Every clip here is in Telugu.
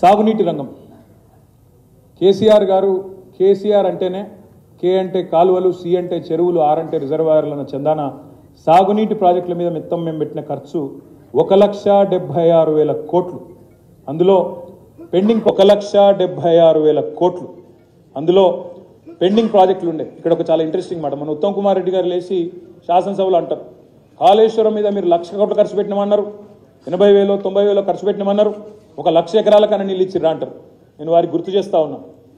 సాగునీటి రంగం కేసీఆర్ గారు కేసీఆర్ అంటేనే కే అంటే కాలువలు సి అంటే చెరువులు ఆర్ అంటే రిజర్వాయర్లు అన్న చందాన సాగునీటి ప్రాజెక్టుల మీద మొత్తం మేము పెట్టిన ఖర్చు ఒక లక్ష డెబ్బై ఆరు వేల కోట్లు అందులో పెండింగ్ ఒక లక్ష డెబ్బై ఆరు వేల కోట్లు అందులో పెండింగ్ ప్రాజెక్టులు ఉండే ఇక్కడ ఒక చాలా ఇంట్రెస్టింగ్ మాట మన ఉత్తమ్ కుమార్ రెడ్డి గారు లేచి శాసనసభలో అంటారు కాళేశ్వరం మీద మీరు లక్ష కోట్లు ఖర్చు పెట్టినామన్నారు ఎనభై వేలు తొంభై వేలు ఖర్చు పెట్టినామన్నారు ఒక లక్ష ఎకరాల కన్నా నీళ్ళు ఇచ్చిర్రా అంటారు నేను వారికి గుర్తు చేస్తా ఉన్నా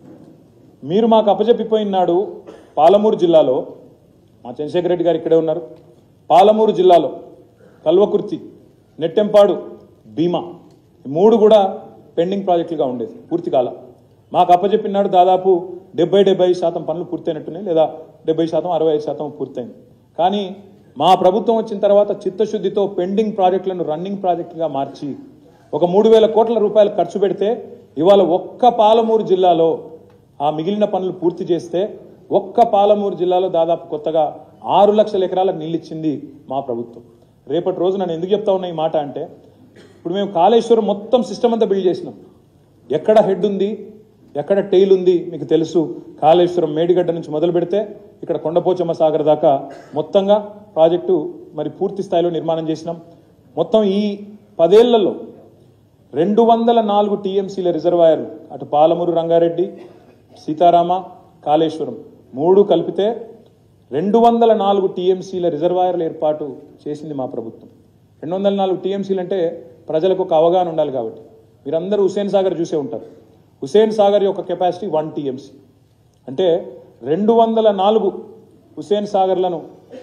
మీరు మాకు అప్పచెప్పిపోయినాడు పాలమూరు జిల్లాలో మా చంద్రశేఖర్ రెడ్డి గారు ఇక్కడే ఉన్నారు పాలమూరు జిల్లాలో కల్వకుర్తి నెట్టెంపాడు భీమా ఈ మూడు కూడా పెండింగ్ ప్రాజెక్టులుగా ఉండేది పూర్తి కాల మాకు అప్పచెప్పినాడు దాదాపు డెబ్బై డెబ్బై శాతం పనులు పూర్తయినట్టున్నాయి లేదా డెబ్బై శాతం అరవై ఐదు శాతం పూర్తయింది కానీ మా ప్రభుత్వం వచ్చిన తర్వాత చిత్తశుద్ధితో పెండింగ్ ప్రాజెక్టులను రన్నింగ్ ప్రాజెక్టుగా మార్చి ఒక మూడు వేల కోట్ల రూపాయలు ఖర్చు పెడితే ఇవాళ ఒక్క పాలమూరు జిల్లాలో ఆ మిగిలిన పనులు పూర్తి చేస్తే ఒక్క పాలమూరు జిల్లాలో దాదాపు కొత్తగా ఆరు లక్షల ఎకరాలకు నీళ్ళిచ్చింది మా ప్రభుత్వం రేపటి రోజు నన్ను ఎందుకు చెప్తా ఉన్నా ఈ మాట అంటే ఇప్పుడు మేము కాళేశ్వరం మొత్తం సిస్టమ్ అంతా బిల్డ్ చేసినాం ఎక్కడ హెడ్ ఉంది ఎక్కడ టెయిల్ ఉంది మీకు తెలుసు కాళేశ్వరం మేడిగడ్డ నుంచి మొదలు పెడితే ఇక్కడ కొండపోచమ్మ సాగర్ దాకా మొత్తంగా ప్రాజెక్టు మరి పూర్తి స్థాయిలో నిర్మాణం చేసినాం మొత్తం ఈ పదేళ్లలో రెండు వందల నాలుగు టీఎంసీల రిజర్వాయర్లు అటు పాలమూరు రంగారెడ్డి సీతారామ కాళేశ్వరం మూడు కలిపితే రెండు వందల నాలుగు టీఎంసీల రిజర్వాయర్ల ఏర్పాటు చేసింది మా ప్రభుత్వం రెండు వందల నాలుగు టీఎంసీలు అంటే ప్రజలకు ఒక అవగాహన ఉండాలి కాబట్టి మీరందరూ హుసేన్ సాగర్ చూసే ఉంటారు హుసేన్ సాగర్ యొక్క కెపాసిటీ వన్ టీఎంసీ అంటే రెండు వందల నాలుగు హుసేన్ సాగర్లను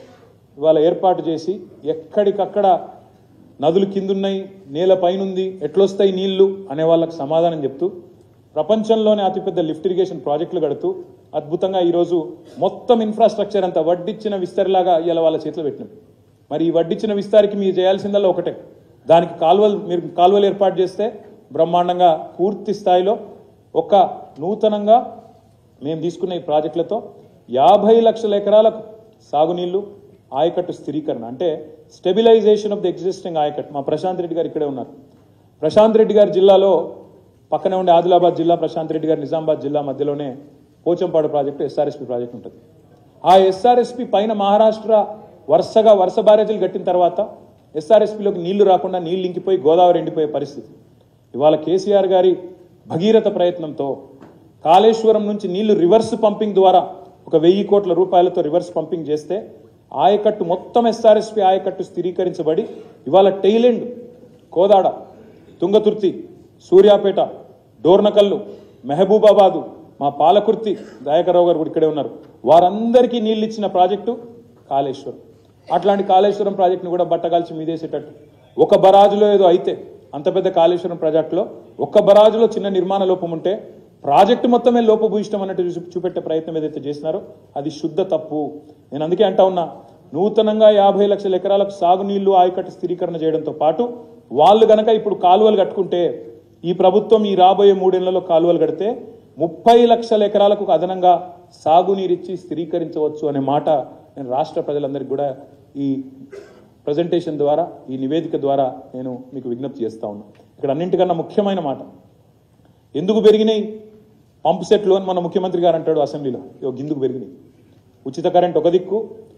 ఇవాళ ఏర్పాటు చేసి ఎక్కడికక్కడ నదులు కిందున్నాయి నేల పైనుంది ఎట్లొస్తాయి నీళ్లు అనే వాళ్ళకి సమాధానం చెప్తూ ప్రపంచంలోనే అతిపెద్ద లిఫ్ట్ ఇరిగేషన్ ప్రాజెక్టులు కడుతూ అద్భుతంగా ఈరోజు మొత్తం ఇన్ఫ్రాస్ట్రక్చర్ అంతా వడ్డిచ్చిన విస్తరిలాగా ఇలా వాళ్ళ చేతిలో పెట్టినాం మరి ఈ వడ్డిచ్చిన విస్తారికి మీరు చేయాల్సిందల్లా ఒకటే దానికి కాలువలు మీరు కాలువలు ఏర్పాటు చేస్తే బ్రహ్మాండంగా పూర్తి స్థాయిలో ఒక నూతనంగా మేము తీసుకున్న ఈ ప్రాజెక్టులతో యాభై లక్షల ఎకరాలకు సాగునీళ్లు ఆయకట్టు స్థిరీకరణ అంటే స్టెబిలైజేషన్ ఆఫ్ ది ఎగ్జిస్టింగ్ ఆయకట్టు మా ప్రశాంత్ రెడ్డి గారు ఇక్కడే ఉన్నారు ప్రశాంత్ రెడ్డి గారి జిల్లాలో పక్కనే ఉండే ఆదిలాబాద్ జిల్లా ప్రశాంత్ రెడ్డి గారి నిజామాబాద్ జిల్లా మధ్యలోనే పోచంపాడు ప్రాజెక్టు ఎస్ఆర్ఎస్పి ప్రాజెక్ట్ ఉంటుంది ఆ ఎస్ఆర్ఎస్పి పైన మహారాష్ట్ర వరుసగా వరుస బ్యారేజీలు కట్టిన తర్వాత ఎస్ఆర్ఎస్పిలోకి నీళ్లు రాకుండా నీళ్లు ఇంకిపోయి గోదావరి ఎండిపోయే పరిస్థితి ఇవాళ కేసీఆర్ గారి భగీరథ ప్రయత్నంతో కాళేశ్వరం నుంచి నీళ్లు రివర్స్ పంపింగ్ ద్వారా ఒక వెయ్యి కోట్ల రూపాయలతో రివర్స్ పంపింగ్ చేస్తే ఆయకట్టు మొత్తం ఎస్ఆర్ఎస్పి ఆయకట్టు స్థిరీకరించబడి ఇవాళ టైలెండ్ కోదాడ తుంగతుర్తి సూర్యాపేట డోర్నకల్లు మెహబూబాబాదు మా పాలకుర్తి దయాకర్రావు గారు కూడా ఇక్కడే ఉన్నారు వారందరికీ నీళ్ళు ఇచ్చిన ప్రాజెక్టు కాళేశ్వరం అట్లాంటి కాళేశ్వరం ప్రాజెక్టును కూడా బట్టగాల్చి మీదేసేటట్టు ఒక బరాజులో ఏదో అయితే అంత పెద్ద కాళేశ్వరం ప్రాజెక్టులో ఒక్క బరాజులో చిన్న నిర్మాణ లోపం ఉంటే ప్రాజెక్టు మొత్తమే లోపభూయిష్టం అన్నట్టు చూ- చూపెట్టే ప్రయత్నం ఏదైతే చేసినారో అది శుద్ధ తప్పు నేను అందుకే అంటా ఉన్నా నూతనంగా యాభై లక్షల ఎకరాలకు సాగునీళ్లు ఆయకట్టు స్థిరీకరణ చేయడంతో పాటు వాళ్ళు గనక ఇప్పుడు కాలువలు కట్టుకుంటే ఈ ప్రభుత్వం ఈ రాబోయే మూడేళ్లలో కాలువలు కడితే ముప్పై లక్షల ఎకరాలకు అదనంగా సాగునీరిచ్చి స్థిరీకరించవచ్చు అనే మాట నేను రాష్ట్ర ప్రజలందరికీ కూడా ఈ ప్రజెంటేషన్ ద్వారా ఈ నివేదిక ద్వారా నేను మీకు విజ్ఞప్తి చేస్తా ఉన్నా ఇక్కడ అన్నింటికన్నా ముఖ్యమైన మాట ఎందుకు పెరిగినాయి పంప్ సెట్లు అని మన ముఖ్యమంత్రి గారు అంటాడు అసెంబ్లీలో ఇగో గిందుకు పెరిగినాయి ఉచిత కరెంట్ ఒక దిక్కు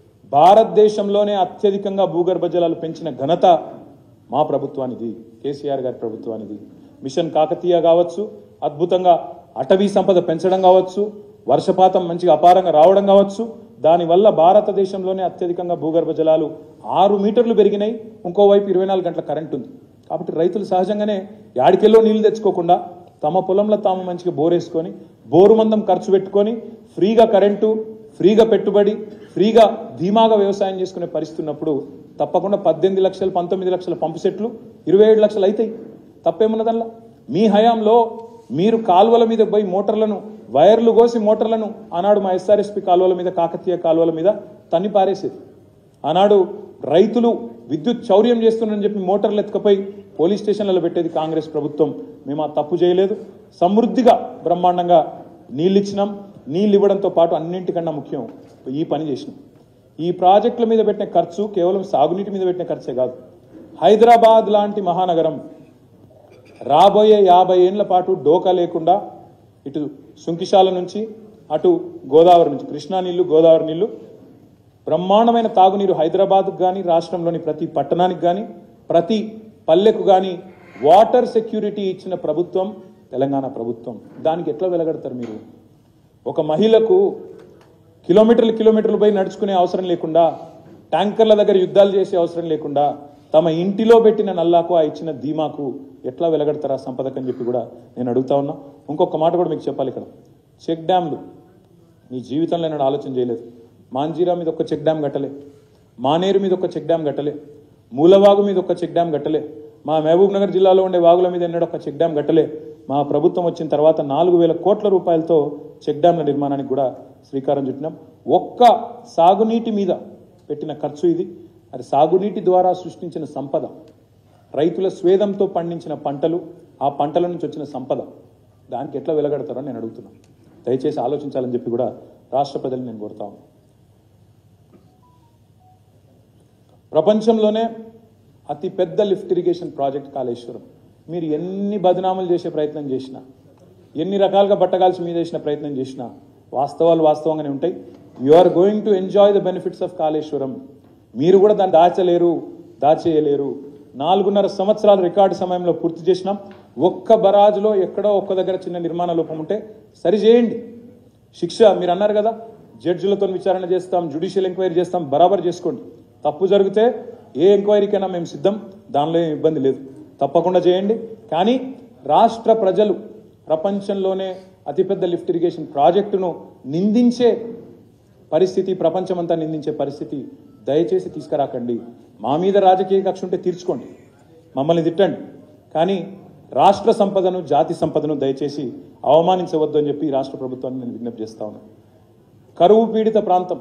భారతదేశంలోనే అత్యధికంగా భూగర్భ జలాలు పెంచిన ఘనత మా ప్రభుత్వానిది కేసీఆర్ గారి ప్రభుత్వానిది మిషన్ కాకతీయ కావచ్చు అద్భుతంగా అటవీ సంపద పెంచడం కావచ్చు వర్షపాతం మంచిగా అపారంగా రావడం కావచ్చు దానివల్ల భారతదేశంలోనే అత్యధికంగా భూగర్భ జలాలు ఆరు మీటర్లు పెరిగినాయి ఇంకోవైపు ఇరవై నాలుగు గంటల కరెంట్ ఉంది కాబట్టి రైతులు సహజంగానే యాడికెళ్ళో నీళ్లు తెచ్చుకోకుండా తమ పొలంలో తాము మంచిగా బోరేసుకొని బోరు మందం ఖర్చు పెట్టుకొని ఫ్రీగా కరెంటు ఫ్రీగా పెట్టుబడి ఫ్రీగా ధీమాగా వ్యవసాయం చేసుకునే పరిస్థితి ఉన్నప్పుడు తప్పకుండా పద్దెనిమిది లక్షలు పంతొమ్మిది లక్షల పంపు సెట్లు ఇరవై ఏడు లక్షలు అవుతాయి తప్పేమున్నదల్లా మీ హయాంలో మీరు కాలువల మీద పోయి మోటార్లను వైర్లు కోసి మోటార్లను ఆనాడు మా ఎస్ఆర్ఎస్పి కాలువల మీద కాకతీయ కాలువల మీద తన్ని పారేసేది ఆనాడు రైతులు విద్యుత్ చౌర్యం చేస్తున్నారని చెప్పి మోటార్లు ఎత్తుకపోయి పోలీస్ స్టేషన్లలో పెట్టేది కాంగ్రెస్ ప్రభుత్వం మేము ఆ తప్పు చేయలేదు సమృద్ధిగా బ్రహ్మాండంగా నీళ్ళు ఇచ్చినాం నీళ్ళు ఇవ్వడంతో పాటు అన్నింటికన్నా ముఖ్యం ఈ పని చేసినాం ఈ ప్రాజెక్టుల మీద పెట్టిన ఖర్చు కేవలం సాగునీటి మీద పెట్టిన ఖర్చే కాదు హైదరాబాద్ లాంటి మహానగరం రాబోయే యాభై ఏళ్ల పాటు డోకా లేకుండా ఇటు సుంకిశాల నుంచి అటు గోదావరి నుంచి కృష్ణా నీళ్లు గోదావరి నీళ్లు బ్రహ్మాండమైన తాగునీరు హైదరాబాద్కు కానీ రాష్ట్రంలోని ప్రతి పట్టణానికి కానీ ప్రతి పల్లెకు కానీ వాటర్ సెక్యూరిటీ ఇచ్చిన ప్రభుత్వం తెలంగాణ ప్రభుత్వం దానికి ఎట్లా వెలగడతారు మీరు ఒక మహిళకు కిలోమీటర్లు కిలోమీటర్లు పోయి నడుచుకునే అవసరం లేకుండా ట్యాంకర్ల దగ్గర యుద్ధాలు చేసే అవసరం లేకుండా తమ ఇంటిలో పెట్టిన నల్లాకు ఆ ఇచ్చిన ధీమాకు ఎట్లా వెలగడతారా సంపదకు అని చెప్పి కూడా నేను అడుగుతా ఉన్నా ఇంకొక మాట కూడా మీకు చెప్పాలి ఇక్కడ చెక్ డ్యామ్లు మీ జీవితంలో నేను ఆలోచన చేయలేదు మాంజీరా మీద ఒక చెక్ డ్యామ్ కట్టలే మానేరు మీద ఒక చెక్ డ్యామ్ కట్టలే మూలవాగు మీద ఒక చెక్ డ్యామ్ కట్టలే మా మహబూబ్ నగర్ జిల్లాలో ఉండే వాగుల మీద ఎన్నడూ ఒక చెక్ డ్యామ్ కట్టలే మా ప్రభుత్వం వచ్చిన తర్వాత నాలుగు వేల కోట్ల రూపాయలతో చెక్ డ్యామ్ల నిర్మాణానికి కూడా శ్రీకారం చుట్టినాం ఒక్క సాగునీటి మీద పెట్టిన ఖర్చు ఇది అది సాగునీటి ద్వారా సృష్టించిన సంపద రైతుల స్వేదంతో పండించిన పంటలు ఆ పంటల నుంచి వచ్చిన సంపద దానికి ఎట్లా వెలగడతారో నేను అడుగుతున్నాను దయచేసి ఆలోచించాలని చెప్పి కూడా రాష్ట్ర ప్రజలు నేను కోరుతా ఉన్నాను ప్రపంచంలోనే అతి పెద్ద లిఫ్ట్ ఇరిగేషన్ ప్రాజెక్ట్ కాళేశ్వరం మీరు ఎన్ని బదనాములు చేసే ప్రయత్నం చేసినా ఎన్ని రకాలుగా బట్టగాల్సి మీద చేసిన ప్రయత్నం చేసినా వాస్తవాలు వాస్తవంగానే ఉంటాయి you are going to enjoy the benefits of Kaleshwaram మీరు కూడా దాన్ని దాచలేరు దాచేయలేరు నాలుగున్నర సంవత్సరాల రికార్డు సమయంలో పూర్తి చేసినాం ఒక్క బరాజులో ఎక్కడో ఒక్క దగ్గర చిన్న నిర్మాణ లోపం ఉంటే సరి చేయండి శిక్ష మీరు అన్నారు కదా జడ్జిలతో విచారణ చేస్తాం జ్యుడిషియల్ ఎంక్వైరీ చేస్తాం బరాబర్ చేసుకోండి తప్పు జరిగితే ఏ ఎంక్వైరీకైనా మేము సిద్ధం దానిలో ఏం ఇబ్బంది లేదు తప్పకుండా చేయండి కానీ రాష్ట్ర ప్రజలు ప్రపంచంలోనే అతిపెద్ద లిఫ్ట్ ఇరిగేషన్ ప్రాజెక్టును నిందించే పరిస్థితి ప్రపంచమంతా నిందించే పరిస్థితి దయచేసి తీసుకురాకండి మా మీద రాజకీయ కక్ష ఉంటే తీర్చుకోండి మమ్మల్ని తిట్టండి కానీ రాష్ట్ర సంపదను జాతి సంపదను దయచేసి అవమానించవద్దు అని చెప్పి రాష్ట్ర ప్రభుత్వాన్ని నేను విజ్ఞప్తి చేస్తా ఉన్నాను కరువు పీడిత ప్రాంతం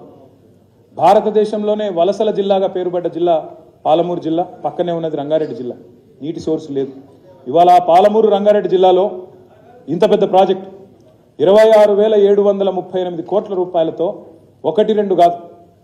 భారతదేశంలోనే వలసల జిల్లాగా పేరుపడ్డ జిల్లా పాలమూరు జిల్లా పక్కనే ఉన్నది రంగారెడ్డి జిల్లా నీటి సోర్స్ లేదు ఇవాళ ఆ పాలమూరు రంగారెడ్డి జిల్లాలో ఇంత పెద్ద ప్రాజెక్ట్ ఇరవై ఆరు వేల ఏడు వందల ముప్పై ఎనిమిది కోట్ల రూపాయలతో ఒకటి రెండు కాదు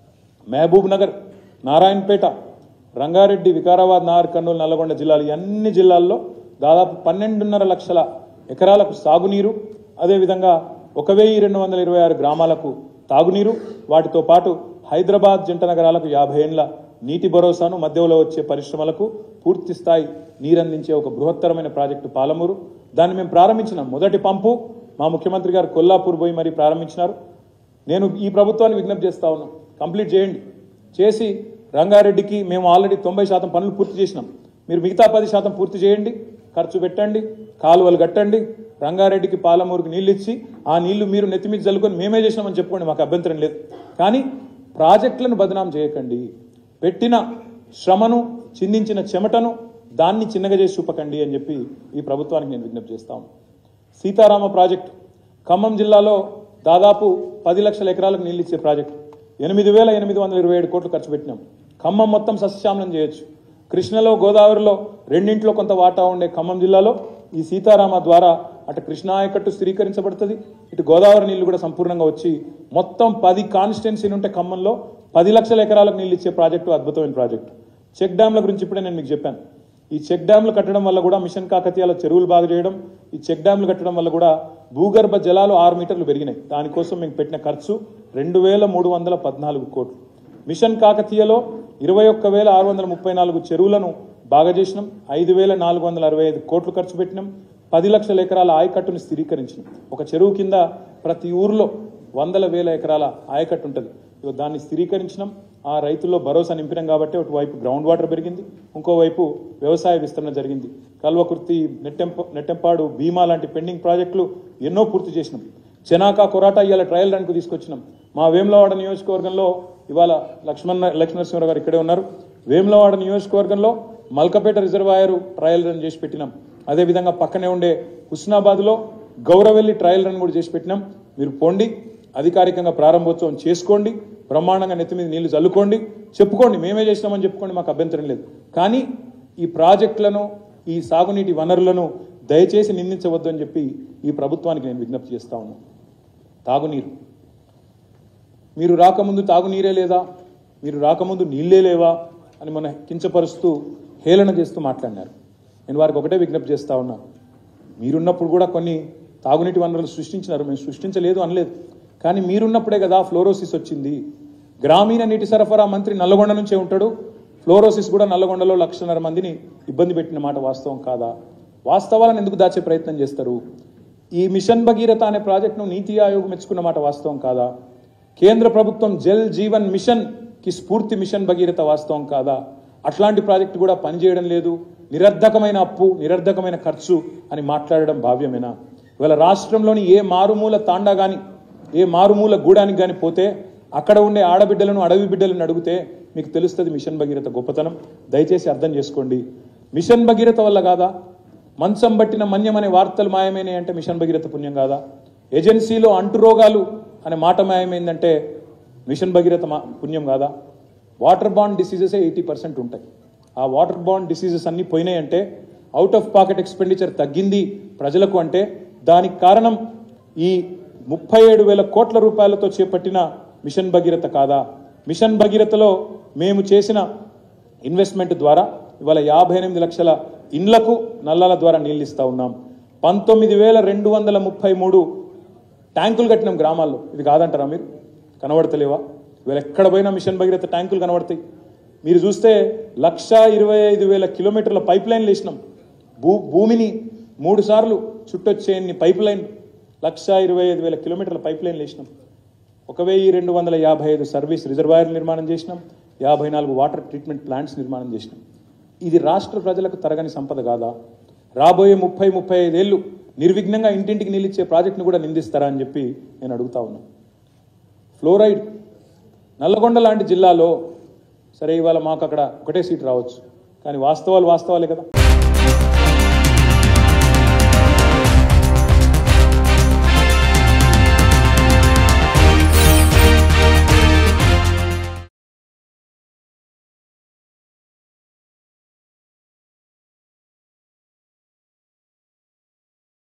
మహబూబ్ నగర్ నారాయణపేట రంగారెడ్డి వికారాబాద్ నార్ కర్నూలు నల్లగొండ జిల్లాలు ఈ అన్ని జిల్లాల్లో దాదాపు పన్నెండున్నర లక్షల ఎకరాలకు సాగునీరు అదేవిధంగా ఒక వెయ్యి రెండు వందల ఇరవై ఆరు గ్రామాలకు తాగునీరు వాటితో పాటు హైదరాబాద్ జంట నగరాలకు యాభై ఏండ్ల నీటి భరోసాను మధ్యలో వచ్చే పరిశ్రమలకు పూర్తి స్థాయి నీరందించే ఒక బృహత్తరమైన ప్రాజెక్టు పాలమూరు దాన్ని మేము ప్రారంభించినాం మొదటి పంపు మా ముఖ్యమంత్రి గారు కొల్లాపూర్ పోయి మరీ ప్రారంభించినారు నేను ఈ ప్రభుత్వాన్ని విజ్ఞప్తి చేస్తా ఉన్నాం కంప్లీట్ చేయండి చేసి రంగారెడ్డికి మేము ఆల్రెడీ తొంభై శాతం పనులు పూర్తి చేసినాం మీరు మిగతా పది శాతం పూర్తి చేయండి ఖర్చు పెట్టండి కాలువలు కట్టండి రంగారెడ్డికి పాలమూరుకి నీళ్ళు ఇచ్చి ఆ నీళ్లు మీరు నెత్తిమీద చల్లుకొని మేమే చేసినామని చెప్పుకోండి మాకు అభ్యంతరం లేదు కానీ ప్రాజెక్టులను బదనాం చేయకండి పెట్టిన శ్రమను చిందించిన చెమటను దాన్ని చిన్నగా చేసి చూపకండి అని చెప్పి ఈ ప్రభుత్వానికి నేను విజ్ఞప్తి చేస్తా ఉన్నాను సీతారామ ప్రాజెక్టు ఖమ్మం జిల్లాలో దాదాపు పది లక్షల ఎకరాలకు నీళ్ళు ఇచ్చే ప్రాజెక్టు ఎనిమిది వేల ఎనిమిది వందల ఇరవై ఏడు కోట్లు ఖర్చు పెట్టినాం ఖమ్మం మొత్తం సస్యశ్యామలం చేయొచ్చు కృష్ణలో గోదావరిలో రెండింటిలో కొంత వాటా ఉండే ఖమ్మం జిల్లాలో ఈ సీతారామ ద్వారా అటు కృష్ణా ఆయకట్టు స్థిరీకరించబడుతుంది ఇటు గోదావరి నీళ్లు కూడా సంపూర్ణంగా వచ్చి మొత్తం పది కాన్స్టిట్యున్సీలు ఉంటే ఖమ్మంలో పది లక్షల ఎకరాలకు నీళ్ళు ఇచ్చే ప్రాజెక్టు అద్భుతమైన ప్రాజెక్టు చెక్ డ్యాంల గురించి ఇప్పుడే నేను మీకు చెప్పాను ఈ చెక్ డ్యాంలు కట్టడం వల్ల కూడా మిషన్ కాకతీయాల చెరువులు బాగా చేయడం ఈ చెక్ డ్యాంలు కట్టడం వల్ల కూడా భూగర్భ జలాలు ఆరు మీటర్లు పెరిగినాయి దానికోసం మేము పెట్టిన ఖర్చు రెండు వేల మూడు వందల పద్నాలుగు కోట్లు మిషన్ కాకతీయలో ఇరవై ఒక్క వేల ఆరు వందల ముప్పై నాలుగు చెరువులను బాగా చేసినాం ఐదు వేల నాలుగు వందల అరవై ఐదు కోట్లు ఖర్చు పెట్టినాం పది లక్షల ఎకరాల ఆయకట్టును స్థిరీకరించినాం ఒక చెరువు కింద ప్రతి ఊర్లో వందల వేల ఎకరాల ఆయకట్టు ఉంటుంది ఇగో దాన్ని స్థిరీకరించినాం ఆ రైతుల్లో భరోసా నింపినాం కాబట్టి ఒకవైపు గ్రౌండ్ వాటర్ పెరిగింది ఇంకోవైపు వ్యవసాయ విస్తరణ జరిగింది కల్వకుర్తి నెట్టెంప నెట్టెంపాడు భీమా లాంటి పెండింగ్ ప్రాజెక్టులు ఎన్నో పూర్తి చేసినాం చెనాక కొరాటా ఇవాళ ట్రయల్ రన్కు తీసుకొచ్చినాం మా వేములవాడ నియోజకవర్గంలో ఇవాళ లక్ష్మణ్ లక్ష్మణరసింహరావు గారు ఇక్కడే ఉన్నారు వేములవాడ నియోజకవర్గంలో మల్కపేట రిజర్వాయర్ ట్రయల్ రన్ చేసి పెట్టినాం అదేవిధంగా పక్కనే ఉండే హుస్నాబాద్లో గౌరవెల్లి ట్రయల్ రన్ కూడా చేసి పెట్టినాం మీరు పోండి అధికారికంగా ప్రారంభోత్సవం చేసుకోండి బ్రహ్మాండంగా నెత్తి మీద నీళ్లు చల్లుకోండి చెప్పుకోండి మేమే చేసినామని చెప్పుకోండి మాకు అభ్యంతరం లేదు కానీ ఈ ప్రాజెక్టులను ఈ సాగునీటి వనరులను దయచేసి నిందించవద్దు అని చెప్పి ఈ ప్రభుత్వానికి నేను విజ్ఞప్తి చేస్తా ఉన్నాను తాగునీరు మీరు రాకముందు తాగునీరే లేదా మీరు రాకముందు నీళ్ళే లేవా అని మన కించపరుస్తూ హేళన చేస్తూ మాట్లాడినారు నేను వారికి ఒకటే విజ్ఞప్తి చేస్తా ఉన్నా మీరున్నప్పుడు కూడా కొన్ని తాగునీటి వనరులు సృష్టించినారు మేము సృష్టించలేదు అనలేదు కానీ మీరున్నప్పుడే కదా ఫ్లోరోసిస్ వచ్చింది గ్రామీణ నీటి సరఫరా మంత్రి నల్లగొండ నుంచే ఉంటాడు ఫ్లోరోసిస్ కూడా నల్లగొండలో లక్షన్నర మందిని ఇబ్బంది పెట్టిన మాట వాస్తవం కాదా వాస్తవాలను ఎందుకు దాచే ప్రయత్నం చేస్తారు ఈ మిషన్ భగీరథ అనే ప్రాజెక్టును నీతి ఆయోగ్ మెచ్చుకున్న మాట వాస్తవం కాదా కేంద్ర ప్రభుత్వం జల్ జీవన్ మిషన్ కి స్ఫూర్తి మిషన్ భగీరథ వాస్తవం కాదా అట్లాంటి ప్రాజెక్టు కూడా పనిచేయడం లేదు నిరర్ధకమైన అప్పు నిరర్ధకమైన ఖర్చు అని మాట్లాడడం భావ్యమేనా ఇవాళ రాష్ట్రంలోని ఏ మారుమూల తాండా గాని ఏ మారుమూల గూడానికి కానీ పోతే అక్కడ ఉండే ఆడబిడ్డలను అడవి బిడ్డలను అడిగితే మీకు తెలుస్తుంది మిషన్ భగీరథ గొప్పతనం దయచేసి అర్థం చేసుకోండి మిషన్ భగీరథ వల్ల కాదా మంచం బట్టిన మన్యం అనే వార్తలు మాయమైనాయి అంటే మిషన్ భగీరథ పుణ్యం కాదా ఏజెన్సీలో అంటురోగాలు అనే మాట మాయమైందంటే మిషన్ భగీరథ మా- పుణ్యం కాదా వాటర్ బాండ్ డిసీజెస్ ఎయిటీ పర్సెంట్ ఉంటాయి ఆ వాటర్ బాండ్ డిసీజెస్ అన్ని పోయినాయి అంటే అవుట్ ఆఫ్ పాకెట్ ఎక్స్పెండిచర్ తగ్గింది ప్రజలకు అంటే దానికి కారణం ఈ ముప్పై ఏడు వేల కోట్ల రూపాయలతో చేపట్టిన మిషన్ భగీరథ కాదా మిషన్ భగీరథలో మేము చేసిన ఇన్వెస్ట్మెంట్ ద్వారా ఇవాళ యాభై ఎనిమిది లక్షల ఇండ్లకు నల్లాల ద్వారా నీళ్ళు ఇస్తా ఉన్నాం పంతొమ్మిది వేల రెండు వందల ముప్పై మూడు ట్యాంకులు కట్టినాం గ్రామాల్లో ఇది కాదంటారా మీరు కనబడతలేవా ఇవాళ ఎక్కడ పోయినా మిషన్ భగీరథ ట్యాంకులు కనబడతాయి మీరు చూస్తే లక్ష ఇరవై ఐదు వేల కిలోమీటర్ల పైప్ లైన్లు వేసినాం భూ భూమిని మూడు సార్లు చుట్టొచ్చేయన్ని పైప్ లైన్ లక్ష ఇరవై ఐదు వేల కిలోమీటర్ల పైప్ లైన్లు వేసినాం ఒక వెయ్యి రెండు వందల యాభై ఐదు సర్వీస్ రిజర్వాయర్ నిర్మాణం చేసినాం యాభై నాలుగు వాటర్ ట్రీట్మెంట్ ప్లాంట్స్ నిర్మాణం చేసినాం ఇది రాష్ట్ర ప్రజలకు తరగని సంపద కాదా రాబోయే ముప్పై ముప్పై ఐదేళ్లు నిర్విఘ్నంగా ఇంటింటికి నిలిచే ప్రాజెక్టును కూడా నిందిస్తారా అని చెప్పి నేను అడుగుతా ఉన్నా ఫ్లోరైడ్ నల్లగొండ లాంటి జిల్లాలో సరే ఇవాళ మాకు అక్కడ ఒకటే సీట్ రావచ్చు కానీ వాస్తవాలు వాస్తవాలే కదా